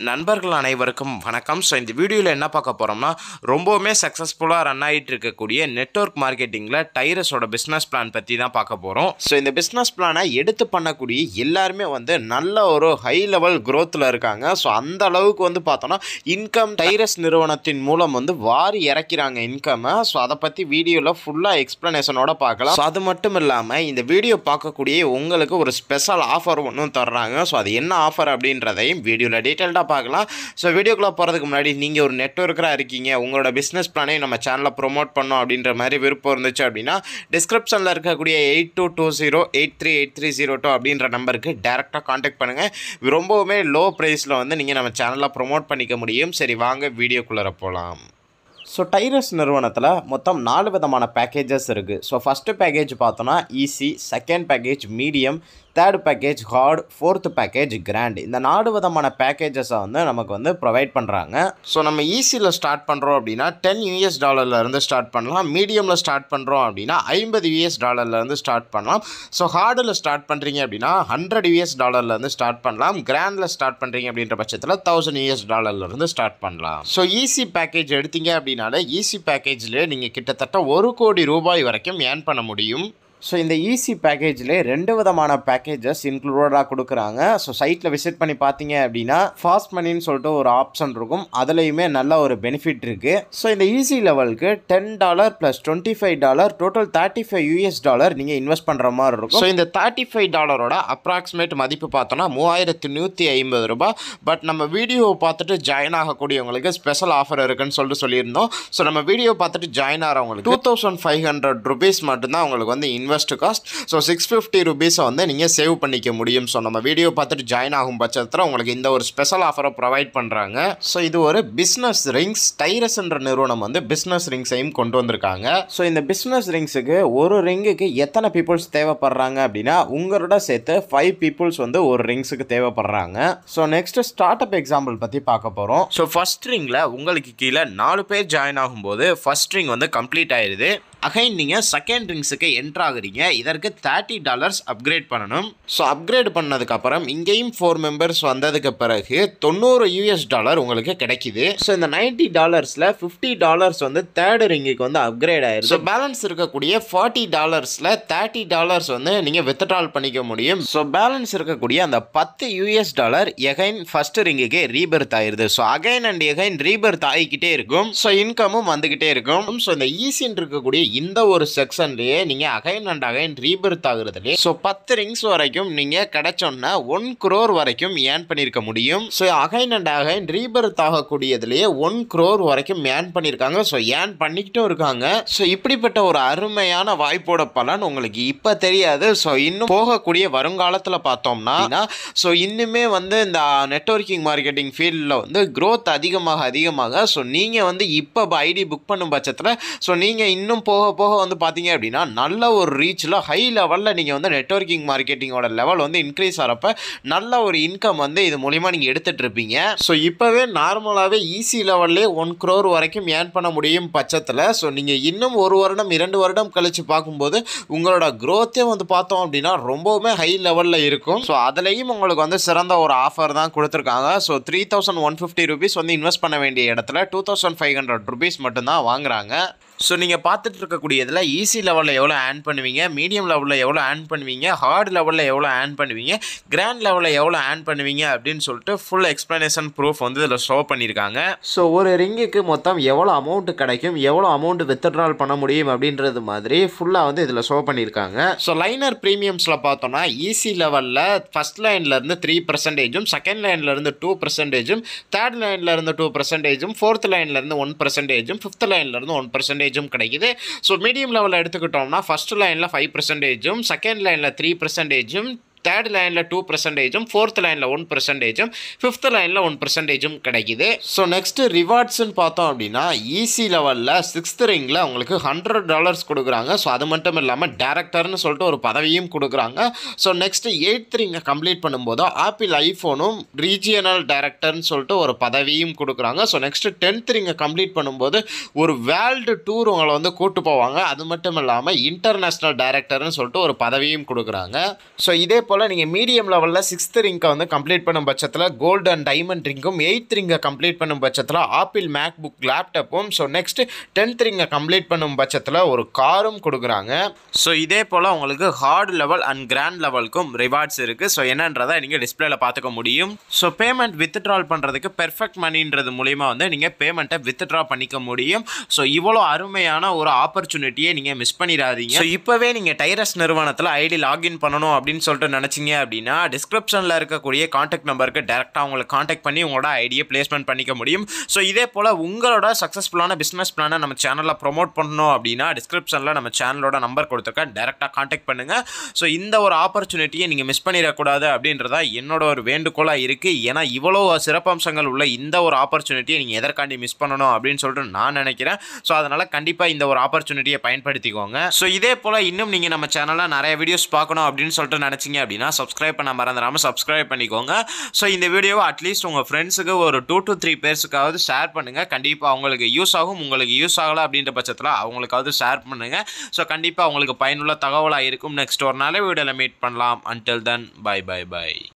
நண்பர்கள் அனைவருக்கும் வணக்கம் ஸோ இந்த வீடியோவில் என்ன பார்க்க போகிறோம்னா ரொம்பவுமே சக்ஸஸ்ஃபுல்லாக ரன் ஆகிட்டு இருக்கக்கூடிய நெட்வொர்க் மார்க்கெட்டிங்கில் டைரஸோட பிஸ்னஸ் பிளான் பற்றி தான் பார்க்க போகிறோம் ஸோ இந்த பிஸ்னஸ் பிளானை எடுத்து பண்ணக்கூடிய எல்லாருமே வந்து நல்ல ஒரு ஹை லெவல் க்ரோத்தில் இருக்காங்க ஸோ அந்த அளவுக்கு வந்து பார்த்தோன்னா இன்கம் டைரஸ் நிறுவனத்தின் மூலம் வந்து வாரி இறக்கிறாங்க இன்கம்மை ஸோ அதை பற்றி வீடியோவில் ஃபுல்லாக எக்ஸ்ப்ளனேஷனோட பார்க்கலாம் ஸோ அது மட்டும் இல்லாமல் இந்த வீடியோ பார்க்கக்கூடிய உங்களுக்கு ஒரு ஸ்பெஷல் ஆஃபர் ஒன்றும் தர்றாங்க ஸோ அது என்ன ஆஃபர் அப்படின்றதையும் வீடியோவில் டீட்டெயில்டாக பார்க்கலாம் ஸோ வீடியோக்குள்ளே போகிறதுக்கு முன்னாடி நீங்கள் ஒரு நெட்ஒர்க்கராக இருக்கீங்க உங்களோட பிஸ்னஸ் பிளானையும் நம்ம சேனலில் ப்ரோமோட் பண்ணோம் அப்படின்ற மாதிரி விருப்பம் இருந்துச்சு அப்படின்னா டிஸ்கிரிப்ஷனில் இருக்கக்கூடிய eight two two zero eight three eight three zero two அப்படின்ற நம்பருக்கு டேரெக்டாக காண்டாக்ட் பண்ணுங்கள் ரொம்பவுமே லோ ப்ரைஸில் வந்து நீங்கள் நம்ம சேனலில் ப்ரோமோட் பண்ணிக்க முடியும் சரி வாங்க வீடியோக்குள்ளே போகலாம் ஸோ டைரஸ் நிறுவனத்தில் மொத்தம் நாலு விதமான பேக்கேஜஸ் இருக்குது ஸோ ஃபஸ்ட்டு பேக்கேஜ் பார்த்தோன்னா easy second package medium third package hard fourth package grand இந்த நாலு விதமான பேக்கேஜஸை வந்து நமக்கு வந்து ப்ரொவைட் பண்ணுறாங்க ஸோ நம்ம ஈஸியில் ஸ்டார்ட் பண்ணுறோம் அப்படின்னா டென் யூஎஸ் டாலர்லேருந்து ஸ்டார்ட் பண்ணலாம் மீடியமில் ஸ்டார்ட் பண்ணுறோம் அப்படின்னா ஐம்பது யூஎஸ் டாலர்லேருந்து ஸ்டார்ட் பண்ணலாம் ஸோ ஹார்டில் ஸ்டார்ட் பண்ணுறீங்க அப்படின்னா ஹண்ட்ரட் யூஎஸ் டாலர்லேருந்து ஸ்டார்ட் பண்ணலாம் கிராண்டில் ஸ்டார்ட் பண்ணுறீங்க அப்படின்ற பட்சத்தில் தௌசண்ட் யூஎஸ் டாலர்லேருந்து ஸ்டார்ட் பண்ணலாம் ஸோ ஈஸி பேக்கேஜ் எடுத்தீங்க அப்படின்னாலே ஈஸி பேக்கேஜில் நீங்கள் கிட்டத்தட்ட ஒரு கோடி ரூபாய் வரைக்கும் ஏர்ன் பண்ண முடியும் ஸோ இந்த ஈஸி பேக்கேஜில் ரெண்டு விதமான பேக்கேஜஸ் இன்க்ளூடடாக கொடுக்குறாங்க ஸோ சைட்டில் விசிட் பண்ணி பார்த்தீங்க அப்படின்னா ஃபாஸ்ட் மணின்னு சொல்லிட்டு ஒரு ஆப்ஷன் இருக்கும் அதுலேயுமே நல்ல ஒரு பெனிஃபிட் இருக்குது ஸோ இந்த ஈஸி லெவலுக்கு ten dollar plus twenty five dollar total thirty five US dollar நீங்கள் இன்வெஸ்ட் பண்ணுற மாதிரி இருக்கும் ஸோ இந்த தேர்ட்டி ஃபைவ் டாலரோட அப்ராக்சிமேட் மதிப்பு பார்த்தோன்னா மூவாயிரத்து நூற்றி ஐம்பது ரூபாய் பட் நம்ம வீடியோவை பார்த்துட்டு ஜாயின் ஆகக்கூடியவங்களுக்கு ஸ்பெஷல் ஆஃபர் இருக்குன்னு சொல்லிட்டு சொல்லியிருந்தோம் ஸோ நம்ம வீடியோ பார்த்துட்டு ஜாயின் ஆகிறவங்களுக்கு two thousand five hundred rupees மட்டும்தான் உங்களுக்கு வந்து invest cost so six fifty ருபீஸை வந்து நீங்கள் சேவ் பண்ணிக்க முடியும் ஸோ நம்ம வீடியோ பார்த்துட்டு ஜாயின் ஆகும் பட்சத்தில் உங்களுக்கு இந்த ஒரு ஸ்பெஷல் ஆஃபரை ப்ரொவைட் பண்ணுறாங்க ஸோ இது ஒரு பிஸ்னஸ் ரிங்ஸ் டைரஸ்ன்ற நிறுவனம் வந்து பிஸ்னஸ் ரிங்ஸையும் கொண்டு வந்திருக்காங்க ஸோ இந்த பிஸ்னஸ் ரிங்ஸுக்கு ஒரு ரிங்குக்கு எத்தனை பீப்புள்ஸ் தேவைப்படுறாங்க அப்படின்னா உங்களோட சேர்த்து ஃபைவ் பீப்புள்ஸ் வந்து ஒரு ரிங்ஸுக்கு தேவைப்படுறாங்க so next start up example பற்றி பார்க்க போகிறோம் ஸோ ஃபர்ஸ்ட் ரிங்கில் உங்களுக்கு கீழே நாலு பேர் ஜாயின் ஆகும்போது ஃபர்ஸ்ட் ரிங் வந்து கம்ப்ளீட் ஆயிடுது அகைன் நீங்கள் செகண்ட் ரிங்ஸுக்கு என்ட்ரு ஆகுறீங்க இதற்கு தேர்ட்டி டாலர்ஸ் அப்கிரேட் பண்ணணும் ஸோ அப்கிரேட் பண்ணதுக்கப்புறம் இங்கேயும் ஃபோர் மெம்பர்ஸ் வந்ததுக்கு பிறகு தொண்ணூறு யூஎஸ் டாலர் உங்களுக்கு கிடைக்குது ஸோ இந்த நைன்ட்டி டாலர்ஸில் ஃபிஃப்டி டாலர்ஸ் வந்து தேர்ட் ரிங்குக்கு வந்து அப்கிரேட் ஆயிருக்கு ஸோ பேலன்ஸ் இருக்கக்கூடிய ஃபார்ட்டி டாலர்ஸில் தேர்ட்டி டாலர்ஸ் வந்து நீங்கள் வித்ட்ரால் பண்ணிக்க முடியும் ஸோ பேலன்ஸ் இருக்கக்கூடிய அந்த பத்து யூஎஸ் டாலர் எகைன் ஃபர்ஸ்ட் ரிங்குக்கு ரீபர்த் ஆயிருது so again and again rebirth ஆகிக்கிட்டே இருக்கும் ஸோ இன்கமும் வந்துக்கிட்டே இருக்கும் ஸோ இந்த ஈஸின்னு இருக்கக்கூடிய இந்த ஒரு செக்ஷன்லேயே நீங்கள் அகைன் அண்ட் அகைன் ரீபர்த் ஆகுறதுலேயே ஸோ பத்து ரிங்ஸ் வரைக்கும் நீங்கள் கிடைச்சோன்னா ஒன் குரோர் வரைக்கும் ஏர்ன் பண்ணியிருக்க முடியும் so again and again rebirth ஆகக்கூடியதுலேயே ஒன் குரோர் வரைக்கும் ஏர்ன் பண்ணியிருக்காங்க ஸோ ஏர்ன் பண்ணிக்கிட்டும் இருக்காங்க ஸோ இப்படிப்பட்ட ஒரு அருமையான வாய்ப்போட பலன் உங்களுக்கு இப்போ தெரியாது ஸோ இன்னும் போகக்கூடிய வருங்காலத்தில் பார்த்தோம்னா ஸோ இன்னுமே வந்து இந்த நெட்ஒர்க்கிங் மார்க்கெட்டிங் ஃபீல்டில் வந்து க்ரோத் அதிகமாக அதிகமாக ஸோ நீங்கள் வந்து இப்போ ஐடி புக் பண்ணும் பட்சத்தில் ஸோ நீங்கள் இன்னும் போக போக வந்து பார்த்தீங்க அப்படின்னா நல்ல ஒரு ரீச்சில் ஹை லெவலில் நீங்கள் வந்து நெட்ஒர்க்கிங் மார்க்கெட்டிங்கோட லெவல் வந்து இன்க்ரீஸ் ஆகிறப்ப நல்ல ஒரு இன்கம் வந்து இது மூலிமா நீங்கள் எடுத்துகிட்டு இருப்பீங்க ஸோ இப்போவே நார்மலாகவே ஈஸி லெவல்லே ஒன் க்ரோர் வரைக்கும் ஏர்ன் பண்ண முடியும் பட்சத்தில் ஸோ நீங்கள் இன்னும் ஒரு வருடம் இரண்டு வருடம் கழித்து பார்க்கும்போது உங்களோட க்ரோத்தே வந்து பார்த்தோம் அப்படின்னா ரொம்பவுமே ஹை லெவலில் இருக்கும் ஸோ அதுலேயும் உங்களுக்கு வந்து சிறந்த ஒரு ஆஃபர் தான் கொடுத்துருக்காங்க so three thousand one fifty rupees வந்து இன்வெஸ்ட் பண்ண வேண்டிய இடத்துல two thousand five hundred rupees மட்டும்தான் வாங்குறாங்க ஸோ நீங்கள் பார்த்துட்டு இருக்கக்கூடியதில் ஈஸி லெவலில் எவ்வளோ ஆன் பண்ணுவீங்க மீடியம் லெவலில் எவ்வளோ ஆன் பண்ணுவீங்க ஹார்ட் லெவலில் எவ்வளோ ஆன் பண்ணுவீங்க கிராண்ட் லெவலில் எவ்வளோ ஆன் பண்ணுவீங்க அப்படின்னு சொல்லிட்டு ஃபுல் எக்ஸ்ப்ளனேஷன் ப்ரூஃப் வந்து இதில் ஷோ பண்ணியிருக்காங்க ஸோ ஒரு ரிங்குக்கு மொத்தம் எவ்வளோ அமௌண்ட் கிடைக்கும் எவ்வளோ அமௌண்ட் வித்ட்ரால் பண்ண முடியும் அப்படின்றது மாதிரி ஃபுல்லாக வந்து இதில் ஷோ பண்ணியிருக்காங்க ஸோ லைனர் ப்ரீமியம்ஸில் பார்த்தோன்னா ஈஸி லெவலில் ஃபஸ்ட் லைன்லேருந்து த்ரீ பர்சன்டேஜும் செகண்ட் லைன்லேருந்து டூ பர்சன்டேஜும் தேர்ட் லைன்லேருந்து டூ பர்சன்டேஜும் ஃபோர்த் லைன்லேருந்து ஒன் பர்சன்டேஜும் ஃபிஃப்த் லைன்லேருந்து ஒன் பர்சன்டேஜ் பர்சன்டேஜும் கிடைக்குது ஸோ மீடியம் லெவலில் எடுத்துக்கிட்டோம்னா ஃபஸ்ட் லைனில் ஃபைவ் பர்சன்டேஜும் செகண்ட் லைனில் த்ரீ பர்சன்டேஜும் தேர்ட் லைனில் டூ பர்சன்டேஜும் ஃபோர்த் லைனில் ஒன் பர்சன்டேஜும் ஃபிஃப்த் லைனில் ஒன் பர்சன்டேஜும் கிடைக்குது ஸோ நெக்ஸ்ட்டு ரிவார்ட்ஸ்னு பார்த்தோம் அப்படின்னா ஈஸி லெவலில் சிக்ஸ்த் ரிங்கில் உங்களுக்கு ஹண்ட்ரட் டாலர்ஸ் கொடுக்குறாங்க ஸோ அது மட்டும் இல்லாமல் டேரக்டர்னு சொல்லிட்டு ஒரு பதவியும் கொடுக்குறாங்க ஸோ நெக்ஸ்ட்டு எயித் ரிங்கை கம்ப்ளீட் பண்ணும்போது ஆப்பிள் ஐஃபோனும் ரீஜியனல் டேரக்டர்னு சொல்லிட்டு ஒரு பதவியும் கொடுக்குறாங்க ஸோ நெக்ஸ்ட்டு டென்த் ரிங்கை கம்ப்ளீட் பண்ணும்போது ஒரு வேர்ல்டு டூர் உங்களை வந்து கூட்டு போவாங்க அது மட்டும் இல்லாமல் இன்டர்நேஷ்னல் டைரக்டர்னு சொல்லிட்டு ஒரு பதவியும் கொடுக்குறாங்க ஸோ இதே போல் நீங்கள் மீடியம் லெவலில் சிக்ஸ்த் ரிங்கை வந்து கம்ப்ளீட் பண்ணும் பட்சத்தில் கோல்டு அண்ட் டைமண்ட் ரிங்கும் எயித் ரிங்கை கம்ப்ளீட் பண்ணும் பட்சத்தில் ஆப்பிள் மேக் புக் லேப்டாப்பும் ஸோ நெக்ஸ்ட் டென்த் ரிங்கை கம்ப்ளீட் பண்ணும் பட்சத்தில் ஒரு காரும் கொடுக்குறாங்க ஸோ இதே போல் உங்களுக்கு ஹார்ட் லெவல் அண்ட் கிராண்ட் லெவலுக்கும் ரிவார்ட்ஸ் இருக்குது ஸோ என்னன்றதை நீங்கள் டிஸ்பிளேல பார்த்துக்க முடியும் ஸோ பேமெண்ட் வித்ட்ரால் பண்ணுறதுக்கு பெர்ஃபெக்ட் மணின்றது மூலிமா வந்து நீங்கள் பேமெண்ட்டை வித்ட்ரா பண்ணிக்க முடியும் ஸோ இவ்வளோ அருமையான ஒரு ஆப்பர்ச்சுனிட்டியை நீங்கள் மிஸ் பண்ணிடாதீங்க ஸோ இப்போவே நீங்கள் டைரஸ் நிறுவனத்தில் ஐடி லாகின் பண்ணணும் அப்படின்னு சொல்லிட்டு நினச்சிங்க அப்படின்னா டிஸ்கிரிப்ஷனில் இருக்கக்கூடிய காண்டாக்ட் நம்பருக்கு டேரெக்டாக உங்களை காண்டாக்ட் பண்ணி உங்களோட ஐடியை பிளேஸ்மெண்ட் பண்ணிக்க முடியும் ஸோ இதே போல் உங்களோட சக்ஸஸ்ஃபுல்லான பிஸ்னஸ் பிளானை நம்ம சேனலில் ப்ரொமோட் பண்ணணும் அப்படின்னா டிஸ்கிரிப்ஷனில் நம்ம சேனலோட நம்பர் கொடுத்துருக்கேன் டேரெக்டாக காண்டாக்ட் பண்ணுங்கள் ஸோ இந்த ஒரு ஆப்பர்ச்சுனிட்டியை நீங்கள் மிஸ் பண்ணிடக்கூடாது அப்படின்றதா என்னோட ஒரு வேண்டுகோளாக இருக்குது ஏன்னா இவ்வளோ சிறப்பம்சங்கள் உள்ள இந்த ஒரு ஆப்பர்ச்சுனிட்டியை நீங்கள் எதற்காண்டி மிஸ் பண்ணணும் அப்படின்னு சொல்லிட்டு நான் நினைக்கிறேன் ஸோ அதனால் கண்டிப்பாக இந்த ஒரு ஆப்பர்ச்சுனிட்டியை பயன்படுத்திக்கோங்க ஸோ இதே போல் இன்னும் நீங்கள் நம்ம சேனலில் நிறைய வீடியோஸ் பார்க்கணும் அப்படின்னு சொல்லிட்டு நினச்சிங்க அப்படின்னா சப்ஸ்கிரைப் பண்ண மறந்துடாமல் சப்ஸ்கிரைப் பண்ணிக்கோங்க ஸோ இந்த வீடியோவை அட்லீஸ்ட் உங்கள் ஃப்ரெண்ட்ஸுக்கு ஒரு டூ டு த்ரீ பேர்ஸுக்காவது ஷேர் பண்ணுங்கள் கண்டிப்பாக அவங்களுக்கு யூஸ் ஆகும் உங்களுக்கு யூஸ் ஆகலை அப்படின்ற பட்சத்தில் அவங்களுக்காவது ஷேர் பண்ணுங்கள் ஸோ கண்டிப்பாக அவங்களுக்கு பயனுள்ள தகவலாக இருக்கும் நெக்ஸ்ட் ஒரு நல்ல வீடியோவில் மீட் பண்ணலாம் until then bye bye by